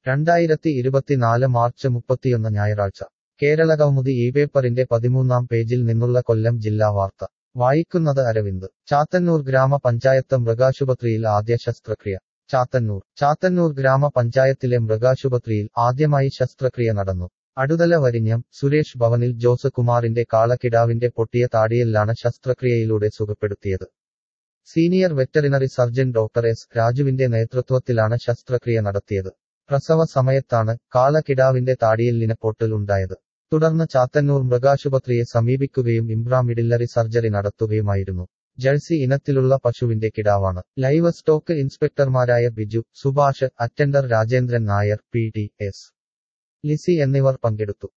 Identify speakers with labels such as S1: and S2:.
S1: രണ്ടായിരത്തി ഇരുപത്തിനാല് മാർച്ച് മുപ്പത്തിയൊന്ന് ഞായറാഴ്ച കേരള കൗമുദി ഈ പേപ്പറിന്റെ പതിമൂന്നാം പേജിൽ നിന്നുള്ള കൊല്ലം ജില്ലാ വാർത്ത വായിക്കുന്നത് അരവിന്ദ് ചാത്തന്നൂർ ഗ്രാമപഞ്ചായത്ത് മൃഗാശുപത്രിയിൽ ആദ്യ ശസ്ത്രക്രിയ ചാത്തന്നൂർ ചാത്തന്നൂർ ഗ്രാമപഞ്ചായത്തിലെ മൃഗാശുപത്രിയിൽ ആദ്യമായി ശസ്ത്രക്രിയ നടന്നു അടുതല വരിഞ്ഞം സുരേഷ് ഭവനിൽ ജോസ് കുമാറിന്റെ കാളക്കിടാവിന്റെ പൊട്ടിയ താടിയെല്ലാണ് ശസ്ത്രക്രിയയിലൂടെ സുഖപ്പെടുത്തിയത് senior veterinary surgeon doctor S രാജുവിന്റെ നേതൃത്വത്തിലാണ് ശസ്ത്രക്രിയ നടത്തിയത് പ്രസവ സമയത്താണ് കാളക്കിടാവിന്റെ താടിയെല്ലിന് പൊട്ടൽ ഉണ്ടായത് തുടർന്ന് ചാത്തന്നൂർ മൃഗാശുപത്രിയെ സമീപിക്കുകയും ഇംബ്രാമിഡില്ലറി സർജറി നടത്തുകയുമായിരുന്നു ജഴ്സി ഇനത്തിലുള്ള പശുവിന്റെ കിടാവാണ് ലൈവ് സ്റ്റോക്ക് ഇൻസ്പെക്ടർമാരായ Biju Subhash attender Rajendran Nair P T S Lissy എന്നിവർ പങ്കെടുത്തു